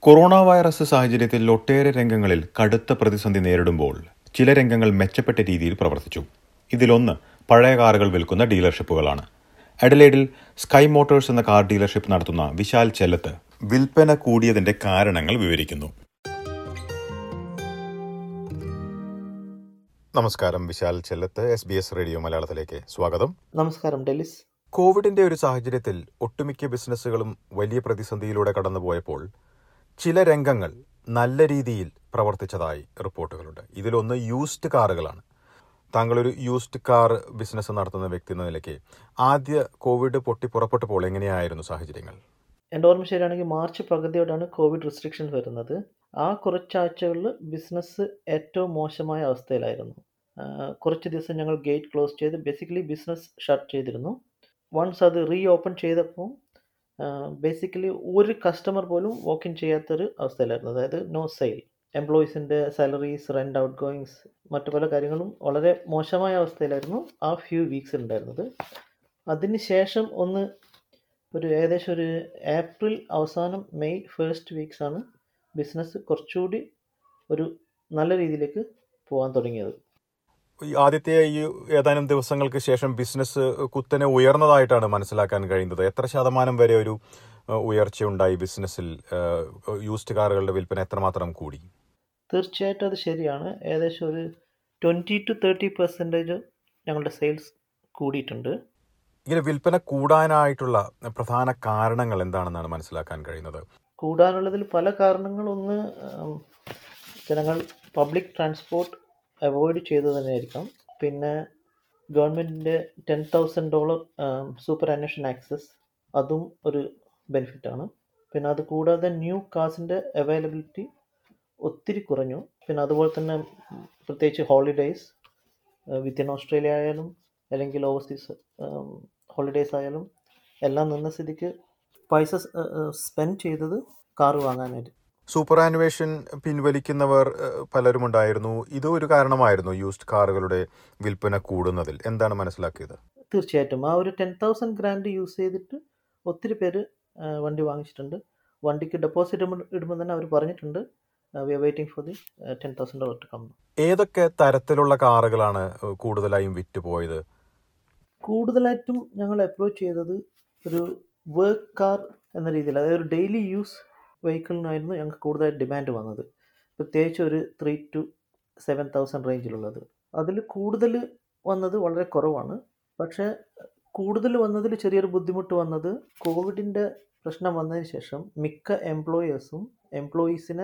corona virus സാഹചര്യത്തിൽ ഒട്ടേറെ രംഗങ്ങളിൽ കടുത്ത പ്രതിസന്ധി നേരിടുമ്പോൾ ചില രംഗങ്ങൾ മെച്ചപ്പെട്ട രീതിയിൽ പ്രവർത്തിച്ചു ഇതിലൊന്ന് പഴയ കാറുകൾ വിൽക്കുന്ന ഡീലർഷിപ്പുകളാണ് അഡലേഡിൽ സ്കൈ മോട്ടോഴ്സ് എന്ന കാർ ഡീലർഷിപ്പ് നടത്തുന്ന വിശാൽ ചെല്ലത്ത് വിൽപ്പന കൂടിയതിന്റെ കാരണങ്ങൾ വിവരിക്കുന്നു നമസ്കാരം Vishal Chellath S B S radio മലയാളത്തിലേക്ക് സ്വാഗതം നമസ്കാരം ഡെലിസ് കോവിഡിന്റെ ഒരു സാഹചര്യത്തിൽ ഒട്ടുമിക്ക ബിസിനസ്സുകളും വലിയ പ്രതിസന്ധിയിലൂടെ കടന്നുപോയപ്പോൾ ചില രംഗങ്ങൾ നല്ല രീതിയിൽ പ്രവർത്തിച്ചതായി റിപ്പോർട്ടുകളുണ്ട് ഇതിലൊന്ന് യൂസ്ഡ് കാറുകളാണ് താങ്കളൊരു യൂസ്ഡ് കാർ ബിസിനസ് നടത്തുന്ന വ്യക്തി എന്ന നിലയ്ക്ക് ആദ്യ കോവിഡ് പൊട്ടി പുറപ്പെട്ടപ്പോൾ എങ്ങനെയായിരുന്നു സാഹചര്യങ്ങൾ എൻ്റെ ഓർമ്മ ശരിയാണെങ്കിൽ മാർച്ച് പകുതിയോടാണ് കോവിഡ് റെസ്ട്രിക്ഷൻ വരുന്നത് ആ കുറച്ചാഴ്ചകളിൽ ബിസിനസ് ഏറ്റവും മോശമായ അവസ്ഥയിലായിരുന്നു ആ, കുറച്ച് ദിവസം ഞങ്ങൾ ഗേറ്റ് ക്ലോസ് ചെയ്ത് ബേസിക്കലി ബിസിനസ് ഷട്ട് ചെയ്തിരുന്നു വൺസ് അത് റീ ഓപ്പൺ ചെയ്തപ്പോൾ ബേസിക്കലി ഒരു കസ്റ്റമർ പോലും വോക്ക് ഇൻ ചെയ്യാത്തൊരു അവസ്ഥയിലായിരുന്നു അതായത് നോ സെയിൽ എംപ്ലോയീസിൻ്റെ സാലറീസ് റെൻ്റ് ഔട്ട് ഗോയിങ്സ് മറ്റു പല കാര്യങ്ങളും വളരെ മോശമായ അവസ്ഥയിലായിരുന്നു ആ ഫ്യൂ വീക്സ് ഉണ്ടായിരുന്നത് അതിന് ശേഷം ഒന്ന് ഒരു ഏകദേശം ഒരു ഏപ്രിൽ അവസാനം മെയ് ഫസ്റ്റ് വീക്സ് ആണ് ബിസിനസ് കുറച്ചുകൂടി ഒരു നല്ല രീതിയിലേക്ക് പോകാൻ തുടങ്ങിയത് ഈ ആദ്യത്തെ ഈ ഏതാനും ദിവസങ്ങൾക്ക് ശേഷം ബിസിനസ് കുത്തനെ ഉയർന്നതായിട്ടാണ് മനസ്സിലാക്കാൻ കഴിയുന്നത് എത്ര ശതമാനം വരെ ഒരു ഏഹ്, ഉയർച്ചയുണ്ടായി ബിസിനസ്സിൽ ഏഹ്, യൂസ്ഡ് കാറുകളുടെ വിൽപ്പന എത്രമാത്രം കൂടി തീർച്ചയായിട്ടും അത് ശരിയാണ് ഏകദേശം ഒരു ട്വൻറ്റി ടു തേർട്ടി പെർസെൻറ്റേജ് ഞങ്ങളുടെ സെയിൽസ് കൂടിയിട്ടുണ്ട് ഇങ്ങനെ വിൽപ്പന കൂടാനായിട്ടുള്ള പ്രധാന കാരണങ്ങൾ എന്താണെന്നാണ് മനസ്സിലാക്കാൻ കഴിയുന്നത് കൂടാനുള്ളതിൽ പല കാരണങ്ങളൊന്ന് ഉം, ജനങ്ങൾ പബ്ലിക് ട്രാൻസ്പോർട്ട് അവോയ്ഡ് ചെയ്തു തന്നെയായിരിക്കാം പിന്നെ ഗവൺമെൻറ്റിൻ്റെ ten thousand dollar superannuation access അതും ഒരു ബെനിഫിറ്റാണ് പിന്നെ അത് കൂടാതെ ന്യൂ കാസിൻ്റെ അവൈലബിലിറ്റി ഒത്തിരി കുറഞ്ഞു പിന്നെ അതുപോലെ തന്നെ ഉം, പ്രത്യേകിച്ച് ഹോളിഡേയ്സ് വിത്തിൻ ഓസ്ട്രേലിയ ആയാലും അല്ലെങ്കിൽ ഓവർസീസ് ഹോളിഡേയ്സ് ആയാലും എല്ലാം നിന്ന സ്ഥിതിക്ക് പൈസ സ്പെൻഡ് ചെയ്തത് കാറ് വാങ്ങാനായിട്ട് സൂപ്പർ ആനുവേഷൻ പിൻവലിക്കുന്നവർ ഏഹ്, പലരും ഉണ്ടായിരുന്നു ഇതും ഒരു കാരണമായിരുന്നു യൂസ്ഡ് കാറുകളുടെ വിൽപ്പന കൂടുന്നതിൽ എന്താണ് മനസ്സിലാക്കിയത് തീർച്ചയായിട്ടും ആ ഒരു ടെൻ തൗസൻഡ് ഗ്രാൻഡ് യൂസ് ചെയ്തിട്ട് ഒത്തിരി പേര് ആ, വണ്ടി വാങ്ങിച്ചിട്ടുണ്ട് വണ്ടിക്ക് ഡെപ്പോസിറ്റ് ഇടുമ്പോൾ തന്നെ അവർ പറഞ്ഞിട്ടുണ്ട് we are waiting for the ten thousand dollar to come ഏതൊക്കെ തരത്തിലുള്ള കാറുകളാണ് ഏഹ്, കൂടുതലായും വിറ്റുപോയത് കൂടുതലായിട്ടും ഞങ്ങൾ അപ്രോച്ച് ചെയ്തത് ഒരു വർക്ക് കാർ എന്ന രീതിയിൽ അതായത് ഒരു ഡെയിലി യൂസ് വെഹിക്കിളിനായിരുന്നു ഞങ്ങൾക്ക് കൂടുതലായിട്ട് ഡിമാൻഡ് വന്നത് പ്രത്യേകിച്ച് ഒരു ത്രീ ടു സെവൻ തൗസൻഡ് റേഞ്ചിലുള്ളത് അതിൽ കൂടുതൽ വന്നത് വളരെ കുറവാണ് പക്ഷേ കൂടുതൽ വന്നതിൽ ചെറിയൊരു ബുദ്ധിമുട്ട് വന്നത് കോവിഡിൻ്റെ പ്രശ്നം വന്നതിന് ശേഷം മിക്ക എംപ്ലോയേഴ്സും എംപ്ലോയീസിനെ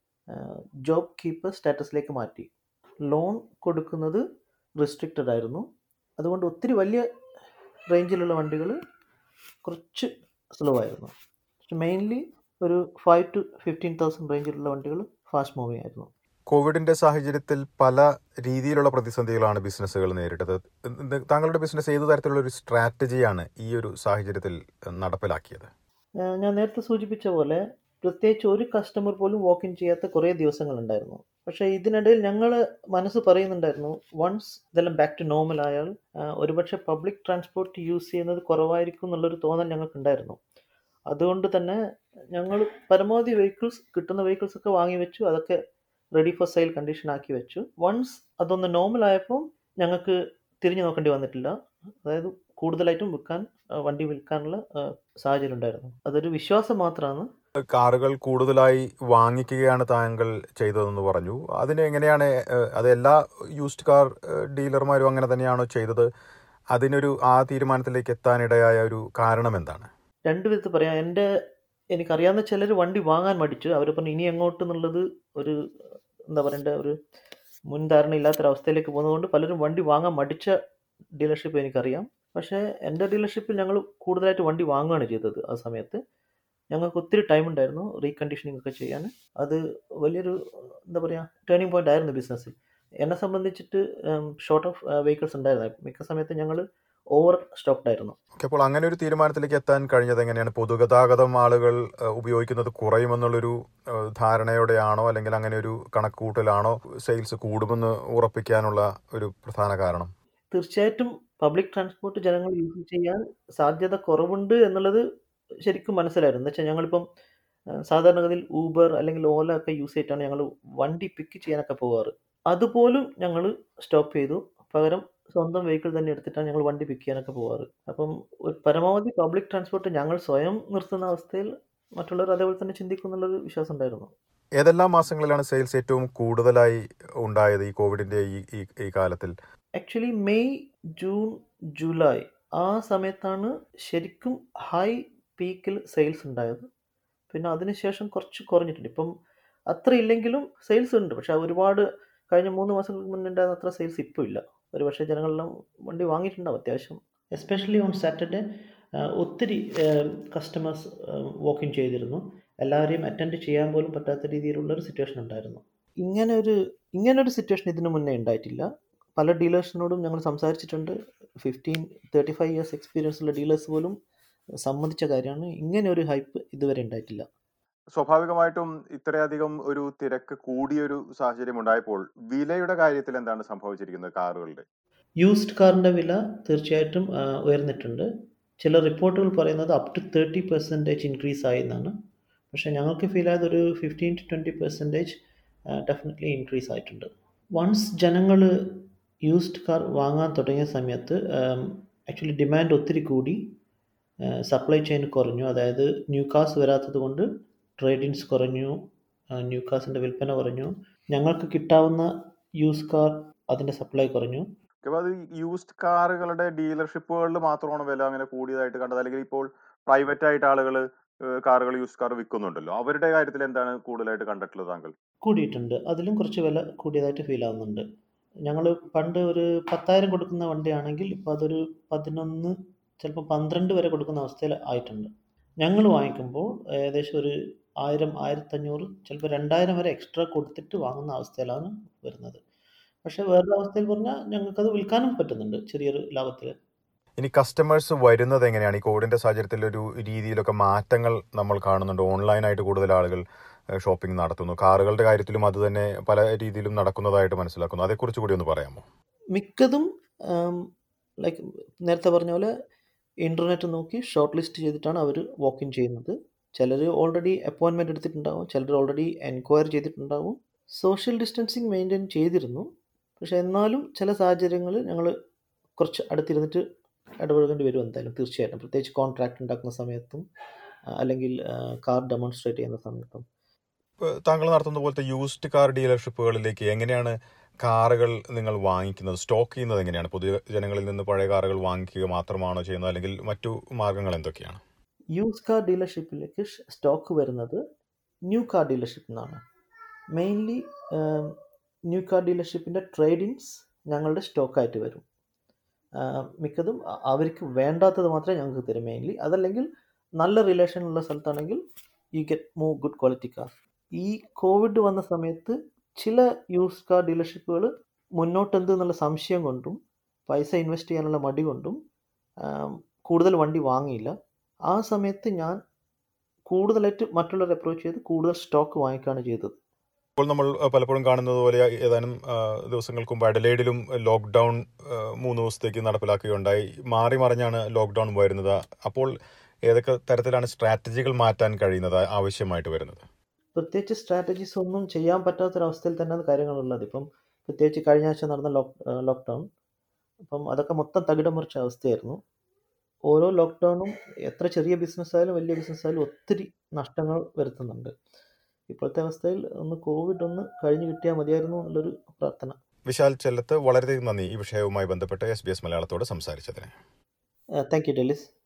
ജോബ് കീപ്പർ സ്റ്റാറ്റസിലേക്ക് മാറ്റി ലോൺ കൊടുക്കുന്നത് റെസ്ട്രിക്റ്റഡ് ആയിരുന്നു അതുകൊണ്ട് ഒത്തിരി വലിയ റേഞ്ചിലുള്ള വണ്ടികൾ കുറച്ച് സ്ലോ ആയിരുന്നു മെയിൻലി ഒരു ഫൈവ് ടു ഫിഫ്റ്റീൻ തൗസൻഡ് റേഞ്ചിലുള്ള വണ്ടികൾ ഫാസ്റ്റ് മൂവിങ് ആയിരുന്നു കോവിഡിന്റെ സാഹചര്യത്തിൽ പല രീതിയിലുള്ള പ്രതിസന്ധികളാണ് ബിസിനസ്സുകൾ നേരിട്ടത് ഇത് താങ്കളുടെ ബിസിനസ് ഏത് തരത്തിലുള്ള ഒരു സ്ട്രാറ്റജിയാണ് ഈ ഒരു സാഹചര്യത്തിൽ നടപ്പിലാക്കിയത് ഏഹ് ഞാൻ നേരത്തെ സൂചിപ്പിച്ച പോലെ പ്രത്യേകിച്ച് ഒരു കസ്റ്റമർ പോലും വാക്ക് ഇൻ ചെയ്യാത്ത കുറേ ദിവസങ്ങളുണ്ടായിരുന്നു പക്ഷേ ഇതിനിടയിൽ ഞങ്ങൾ മനസ്സ് പറയുന്നുണ്ടായിരുന്നു വൺസ് ഇതെല്ലാം ബാക്ക് ടു നോർമൽ ആയാൽ ആഹ് ഒരുപക്ഷെ പബ്ലിക് ട്രാൻസ്പോർട്ട് യൂസ് ചെയ്യുന്നത് കുറവായിരിക്കും എന്നുള്ളൊരു തോന്നൽ ഞങ്ങൾക്കുണ്ടായിരുന്നു അതുകൊണ്ട് തന്നെ ഞങ്ങൾ പരമാവധി വെഹിക്കിൾസ് കിട്ടുന്ന വെഹിക്കിൾസ് ഒക്കെ വാങ്ങി വെച്ചു അതൊക്കെ റെഡി ഫോർ സെയിൽ കണ്ടീഷൻ ആക്കി വെച്ചു വൺസ് അതൊന്ന് നോർമൽ ആയപ്പോൾ ഞങ്ങൾക്ക് തിരിഞ്ഞു നോക്കേണ്ടി വന്നിട്ടില്ല അതായത് കൂടുതലായിട്ടും വിൽക്കാൻ ആ, വണ്ടി വിൽക്കാനുള്ള ആ, സാഹചര്യം ഉണ്ടായിരുന്നു അതൊരു വിശ്വാസം മാത്രമാണ് കാറുകൾ കൂടുതലായി വാങ്ങിക്കുകയാണ് താങ്കൾ ചെയ്തതെന്ന് പറഞ്ഞു അതിന് എങ്ങനെയാണ് ഏഹ്, അത് എല്ലാ യൂസ്ഡ് കാർ ഏഹ്, ഡീലർമാരും അങ്ങനെ തന്നെയാണോ ചെയ്തത് അതിനൊരു ആ തീരുമാനത്തിലേക്ക് എത്താനിടയായ ഒരു കാരണം എന്താണ് രണ്ട് വിധത്തിൽ പറയാം എൻ്റെ എനിക്കറിയാവുന്ന ചിലർ വണ്ടി വാങ്ങാൻ മടിച്ചു അവർ പറഞ്ഞു ഇനി എങ്ങോട്ട് എന്നുള്ളത് ഒരു എന്താ പറയണ്ട ഒരു മുൻധാരണ ഇല്ലാത്തൊരവസ്ഥയിലേക്ക് പോകുന്നതുകൊണ്ട് പലരും വണ്ടി വാങ്ങാൻ മടിച്ച ഡീലർഷിപ്പ് എനിക്കറിയാം പക്ഷേ എൻ്റെ ഡീലർഷിപ്പിൽ ഞങ്ങൾ കൂടുതലായിട്ട് വണ്ടി വാങ്ങുകയാണ് ചെയ്തത് ആ സമയത്ത് ഞങ്ങൾക്ക് ഒത്തിരി ടൈം ഉണ്ടായിരുന്നു റീകണ്ടീഷനിങ് ഒക്കെ ചെയ്യാൻ അത് വലിയൊരു എന്താ പറയുക ടേണിംഗ് പോയിന്റ് ആയിരുന്നു ബിസിനസ്സിൽ എന്നെ സംബന്ധിച്ചിട്ട് ഷോർട്ട് ഓഫ് വെഹിക്കിൾസ് ഉണ്ടായിരുന്നു മിക്ക സമയത്ത് ഞങ്ങൾ ഓവർ സ്റ്റോക്ക്ഡ് ആയിരുന്നു ഓക്കെ അപ്പോൾ അങ്ങനെ ഒരു തീരുമാനത്തിലേക്ക് എത്താൻ കഴിഞ്ഞത് എങ്ങനെയാണ് പൊതുഗതാഗതം ആളുകൾ ഏഹ്, ഉപയോഗിക്കുന്നത് കുറയുമെന്നുള്ളൊരു ഏഹ്, ധാരണയോടെയാണോ അല്ലെങ്കിൽ അങ്ങനെ ഒരു കണക്കുകൂട്ടലാണോ സെയിൽസ് കൂടുമെന്ന് ഉറപ്പിക്കാനുള്ള ഒരു പ്രധാന കാരണം തീർച്ചയായിട്ടും പബ്ലിക് ട്രാൻസ്പോർട്ട് ജനങ്ങൾ യൂസ് ചെയ്യാൻ സാധ്യത കുറവുണ്ട് എന്നുള്ളത് ശരിക്കും മനസ്സിലായിരുന്നു എന്ന് വെച്ചാൽ ഞങ്ങളിപ്പം ഏഹ് സാധാരണഗതിയിൽ ഊബർ അല്ലെങ്കിൽ ഓല ഒക്കെ യൂസ് ചെയ്തിട്ടാണ് ഞങ്ങൾ വണ്ടി പിക്ക് ചെയ്യാനൊക്കെ പോകാറ് അതുപോലും ഞങ്ങൾ സ്റ്റോപ്പ് ചെയ്തു പകരം സ്വന്തം വെഹിക്കിൾ തന്നെ എടുത്തിട്ടാണ് ഞങ്ങൾ വണ്ടി പിക്ക് ചെയ്യാനൊക്കെ പോകാറ് അപ്പം ഒരു പരമാവധി പബ്ലിക് ട്രാൻസ്പോർട്ട് ഞങ്ങൾ സ്വയം നിർത്തുന്ന അവസ്ഥയിൽ മറ്റുള്ളവർ അതേപോലെ തന്നെ ചിന്തിക്കും എന്നുള്ളൊരു വിശ്വാസം ഉണ്ടായിരുന്നു ഏതെല്ലാം മാസങ്ങളിലാണ് സെയിൽസ് ഏറ്റവും കൂടുതലായി ഉണ്ടായത് ഈ കോവിഡിന്റെ ഈ ഈ- ഈ കാലത്തിൽ ആക്ച്വലി മെയ് ജൂൺ ജൂലൈ ആ സമയത്താണ് ശരിക്കും ഹൈ പീക്കിൽ സെയിൽസ് ഉണ്ടായത് പിന്നെ അതിനുശേഷം കുറച്ച് കുറഞ്ഞിട്ടുണ്ട് ഇപ്പം അത്ര ഇല്ലെങ്കിലും സെയിൽസ് ഉണ്ട് പക്ഷെ ഒരുപാട് കഴിഞ്ഞ മൂന്ന് മാസങ്ങൾക്ക് മുന്നേ ഉണ്ടായിരുന്ന അത്ര സെയിൽസ് ഇപ്പോൾ ഇല്ല ഒരു പക്ഷേ ജനങ്ങളെല്ലാം വണ്ടി വാങ്ങിയിട്ടുണ്ടാവും അത്യാവശ്യം എസ്പെഷ്യലി ഓൺ സാറ്റർഡേ ഒത്തിരി കസ്റ്റമേഴ്സ് വോക്ക് ഇൻ ചെയ്തിരുന്നു എല്ലാവരെയും അറ്റൻഡ് ചെയ്യാൻ പോലും പറ്റാത്ത രീതിയിലുള്ള ഒരു സിറ്റുവേഷൻ ഉണ്ടായിരുന്നു ഇങ്ങനെ ഒരു ഇങ്ങനെ ഒരു സിറ്റുവേഷൻ ഇതിനു മുന്നേ ഉണ്ടായിട്ടില്ല പല ഡീലേഴ്സിനോടും ഞങ്ങൾ സംസാരിച്ചിട്ടുണ്ട് fifteen thirty five years experience ഉള്ള ഡീലേഴ്സ് പോലും സമ്മതിച്ച കാര്യമാണ് ഇങ്ങനെ ഒരു ഹൈപ്പ് ഇതുവരെ ഉണ്ടായിട്ടില്ല സ്വാഭാവികമായിട്ടും ഇത്രയധികം ഒരു തിരക്ക് കൂടിയൊരു സാഹചര്യം ഉണ്ടായപ്പോൾ വിലയുടെ കാര്യത്തിൽ എന്താണ് സംഭവിച്ചിരിക്കുന്നത് കാറുകളുടെ യൂസ്ഡ് കാറിൻ്റെ വില തീർച്ചയായിട്ടും ആ, ഉയർന്നിട്ടുണ്ട് ചില റിപ്പോർട്ടുകൾ പറയുന്നത് up to thirty percentage increase ആയി എന്നാണ് പക്ഷേ ഞങ്ങൾക്ക് ഫീൽ ആയത് ഒരു fifteen to twenty percentage definitely increase ആയിട്ടുണ്ട് വൺസ് ജനങ്ങൾ യൂസ്ഡ് കാർ വാങ്ങാൻ തുടങ്ങിയ സമയത്ത് ആക്ച്വലി ഡിമാൻഡ് ഒത്തിരി കൂടി സപ്ലൈ ചെയിൻ കുറഞ്ഞു അതായത് ന്യൂ കാസ് വരാത്തത് കൊണ്ട് ട്രേഡിങ്സ് കുറഞ്ഞു ന്യൂ കാസിൻ്റെ വിൽപ്പന കുറഞ്ഞു ഞങ്ങൾക്ക് കിട്ടാവുന്ന യൂസ് കാർ അതിൻ്റെ സപ്ലൈ കുറഞ്ഞു അപ്പൊ അത് യൂസ്ഡ് കാറുകളുടെ ഡീലർഷിപ്പുകളിൽ മാത്രമാണ് വില അങ്ങനെ കൂടിയതായിട്ട് കണ്ടത് അല്ലെങ്കിൽ ഇപ്പോൾ പ്രൈവറ്റ് ആയിട്ട് ആളുകൾ കാറുകൾ യൂസ്ഡ് കാർ വിൽക്കുന്നുണ്ടല്ലോ അവരുടെ കാര്യത്തിൽ എന്താണ് കൂടുതലായിട്ട് കണ്ടിട്ടുള്ളത് താങ്കൾ കൂടിയിട്ടുണ്ട് അതിലും കുറച്ച് വില കൂടിയതായിട്ട് ഫീൽ ആവുന്നുണ്ട് ഞങ്ങൾ പണ്ട് ഒരു പത്തായിരം കൊടുക്കുന്ന വണ്ടിയാണെങ്കിൽ ഇപ്പോൾ അതൊരു പതിനൊന്ന് ചിലപ്പോൾ പന്ത്രണ്ട് വരെ കൊടുക്കുന്ന അവസ്ഥയിൽ ആയിട്ടുണ്ട് ഞങ്ങൾ വാങ്ങിക്കുമ്പോൾ ഏകദേശം ഒരു ആയിരം ആയിരത്തഞ്ഞൂറ് ചിലപ്പോൾ രണ്ടായിരം വരെ എക്സ്ട്രാ കൊടുത്തിട്ട് വാങ്ങുന്ന അവസ്ഥയിലാണ് വരുന്നത് പക്ഷേ വേറൊരു അവസ്ഥയിൽ പറഞ്ഞാൽ ഞങ്ങൾക്കത് വിൽക്കാനും പറ്റുന്നുണ്ട് ചെറിയൊരു ലാഭത്തിൽ ഇനി കസ്റ്റമേഴ്സ് വരുന്നത് എങ്ങനെയാണ് ഈ കോവിഡിന്റെ സാഹചര്യത്തിൽ ഒരു രീതിയിലൊക്കെ മാറ്റങ്ങൾ നമ്മൾ കാണുന്നുണ്ട് ഓൺലൈനായിട്ട് കൂടുതൽ ആളുകൾ ഷോപ്പിംഗ് നടത്തുന്നു കാറുകളുടെ കാര്യത്തിലും അത് തന്നെ പല രീതിയിലും നടക്കുന്നതായിട്ട് മനസ്സിലാക്കുന്നു അതേക്കുറിച്ച് കൂടി ഒന്ന് പറയാമോ മിക്കതും ലൈക്ക് നേരത്തെ പറഞ്ഞ പോലെ ഇൻ്റർനെറ്റ് നോക്കി ഷോർട്ട് ലിസ്റ്റ് ചെയ്തിട്ടാണ് അവർ വാക്ക് ഇൻ ചെയ്യുന്നത് ചിലർ ഓൾറെഡി അപ്പോയിൻമെൻറ്റ് എടുത്തിട്ടുണ്ടാവും ചിലർ ഓൾറെഡി എൻക്വയറി ചെയ്തിട്ടുണ്ടാവും സോഷ്യൽ ഡിസ്റ്റൻസിങ് മെയിൻറ്റെയിൻ ചെയ്തിരുന്നു പക്ഷേ എന്നാലും ചില സാഹചര്യങ്ങളിൽ ഞങ്ങൾ കുറച്ച് അടുത്തിരുന്നിട്ട് ഇടപഴകേണ്ടി വരും എന്തായാലും തീർച്ചയായിട്ടും പ്രത്യേകിച്ച് കോൺട്രാക്ട് ഉണ്ടാക്കുന്ന സമയത്തും ആ, അല്ലെങ്കിൽ കാർ ഡെമോൺസ്ട്രേറ്റ് ചെയ്യുന്ന സമയത്തും ഇപ്പൊ താങ്കൾ നടത്തുന്ന പോലത്തെ യൂസ്ഡ് കാർ ഡീലർഷിപ്പുകളിലേക്ക് എങ്ങനെയാണ് കാറുകൾ നിങ്ങൾ വാങ്ങിക്കുന്നത് സ്റ്റോക്ക് ചെയ്യുന്നത് എങ്ങനെയാണ് പൊതുജനങ്ങളിൽ നിന്ന് പഴയ കാറുകൾ വാങ്ങിക്കുക മാത്രമാണോ ചെയ്യുന്നത് അല്ലെങ്കിൽ മറ്റു മാർഗങ്ങൾ എന്തൊക്കെയാണ് യൂസ് കാർ ഡീലർഷിപ്പിലേക്ക് സ്റ്റോക്ക് വരുന്നത് ന്യൂ കാർ ഡീലർഷിപ്പിൽ നിന്നാണ് മെയിൻലി ന്യൂ കാർ ഡീലർഷിപ്പിൻ്റെ ട്രേഡിങ്സ് ഞങ്ങളുടെ സ്റ്റോക്കായിട്ട് വരും ആ, മിക്കതും അ- അവർക്ക് വേണ്ടാത്തത് മാത്രമേ ഞങ്ങൾക്ക് തരും മെയിൻലി അതല്ലെങ്കിൽ നല്ല റിലേഷൻ ഉള്ള സ്ഥലത്താണെങ്കിൽ you get more good quality car ഈ കോവിഡ് വന്ന സമയത്ത് ചില യൂസ് കാർ ഡീലർഷിപ്പുകൾ മുന്നോട്ടെന്ത് എന്നുള്ള സംശയം കൊണ്ടും പൈസ ഇൻവെസ്റ്റ് ചെയ്യാനുള്ള മടി കൊണ്ടും ആം, കൂടുതൽ വണ്ടി വാങ്ങിയില്ല ആ സമയത്ത് ഞാൻ കൂടുതലായിട്ട് മറ്റുള്ളവരെ അപ്രോച്ച് ചെയ്ത് കൂടുതൽ സ്റ്റോക്ക് വാങ്ങിക്കുകയാണ് ചെയ്തത് ഇപ്പോൾ നമ്മൾ അഹ്, പലപ്പോഴും കാണുന്നത് പോലെ ഏതാനും അഹ്, ദിവസങ്ങൾക്ക് മുമ്പ് അഡലേഡിലും ലോക്ക്ഡൌൺ അഹ്, മൂന്ന് ദിവസത്തേക്ക് നടപ്പിലാക്കുകയുണ്ടായി മാറി മറിഞ്ഞാണ് ലോക്ക്ഡൌൺ വരുന്നത് അപ്പോൾ ഏതൊക്കെ തരത്തിലാണ് സ്ട്രാറ്റജികൾ മാറ്റാൻ കഴിയുന്നത് ആവശ്യമായിട്ട് വരുന്നത് പ്രത്യേകിച്ച് സ്ട്രാറ്റജീസ് ഒന്നും ചെയ്യാൻ പറ്റാത്തൊരവസ്ഥയിൽ തന്നെയാണ് കാര്യങ്ങളുള്ളത് ഇപ്പം പ്രത്യേകിച്ച് കഴിഞ്ഞ ആഴ്ച നടന്ന ലോക്ക് ലോക്ക്ഡൗൺ അപ്പം അതൊക്കെ മൊത്തം തകിടം മറിച്ച അവസ്ഥയായിരുന്നു ഓരോ ലോക്ക്ഡൗണും എത്ര ചെറിയ ബിസിനസ് ആയാലും വലിയ ബിസിനസ് ആയാലും ഒത്തിരി നഷ്ടങ്ങൾ വരുത്തുന്നുണ്ട് ഇപ്പോഴത്തെ അവസ്ഥയിൽ ഒന്ന് കോവിഡ് ഒന്ന് കഴിഞ്ഞ് കിട്ടിയാൽ മതിയായിരുന്നു എന്നുള്ളൊരു പ്രാർത്ഥന വിശാൽ ചെല്ലത്ത് വളരെയധികം നന്ദി ഈ വിഷയവുമായി ബന്ധപ്പെട്ട് എസ് ബി എസ് മലയാളത്തോട് സംസാരിച്ചതിന് താങ്ക് യു ഡെലിസ്